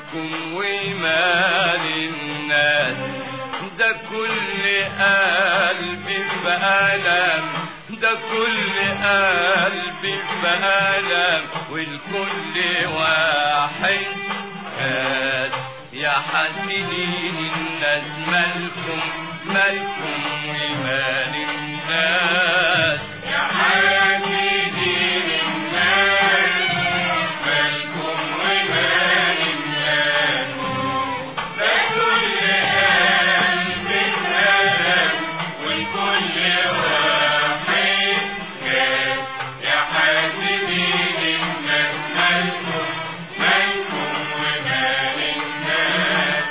مالكم ومال الناس ده كل قلبي في ألم ده كل قلبي في ألم والكل واحد كاس يا حاسدين الناس مالكم مالكم ومال الناس يا حاسدين الناس مالكم ومال الناس ده كل قلب اتقلب والكل واحد كاس يا حاسدين الناس مالكم مالكم ومال الناس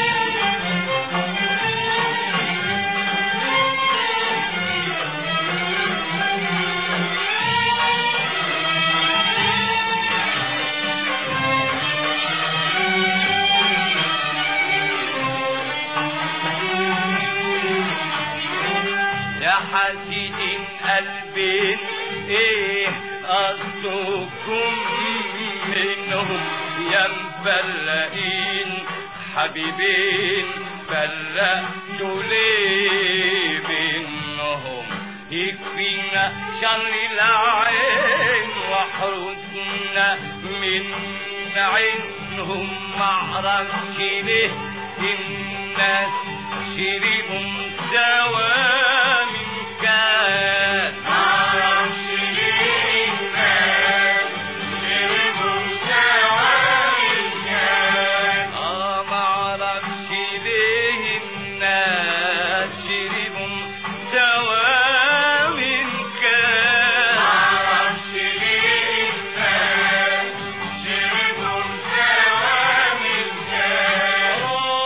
يا حاسدين قلبين ايه قصدكم منهم يا مفرقين حبيبين فرقتوا ليه بينهم يكفينا شر العين وحرسنا من عينهم معرفش ليه الناس شربوا سوا من كاس معرفش ليه الناس شربوا سوا من كاس اه معرفش ليه الناس شربوا سوا من كاس معرفش ليه الناس شربوا سوا من كاس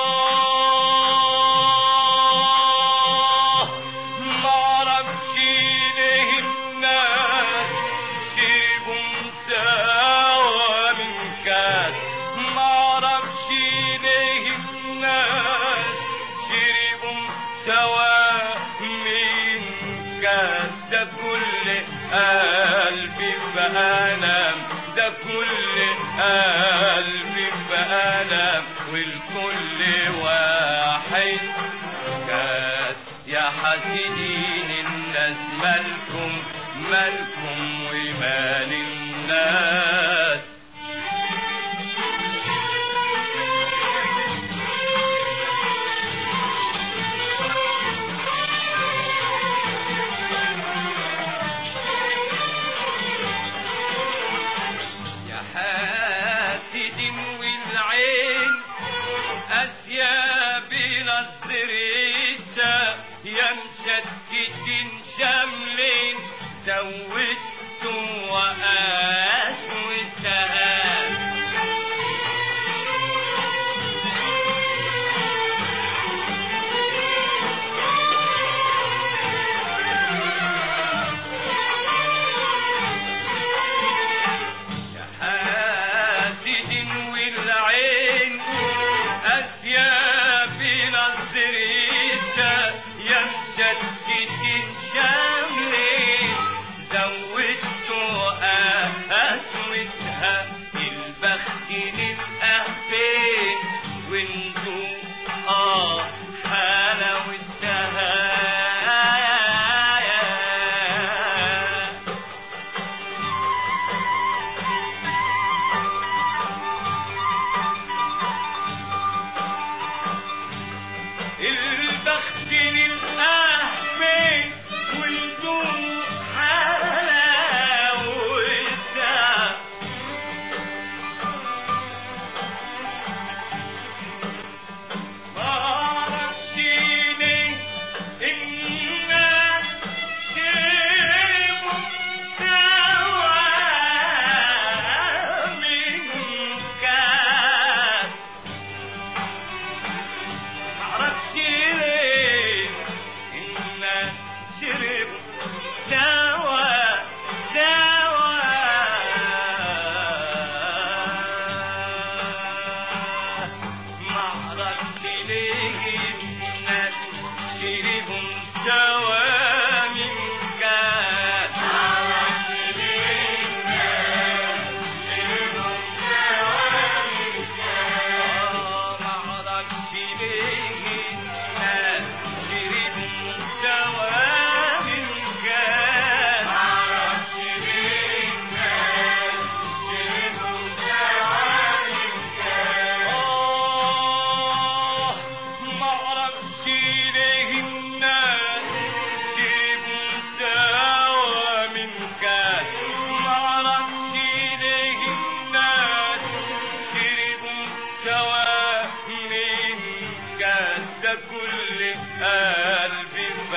معرفش ليه الناس شربوا سوا من كاس معرفش ليه الناس شربوا سوا من كاس ده كل قلبي في ألم ده كل قلبي في ألم والكل واحد كاس يا حاسدين الناس مالكم مالكم ومال الناس يا حاسدين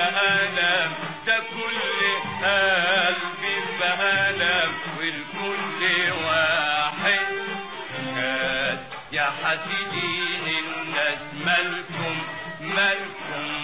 بهلم ده كل قلبي بهلم والكل واحد كاد يا حسيدين الناس مالكم مالكم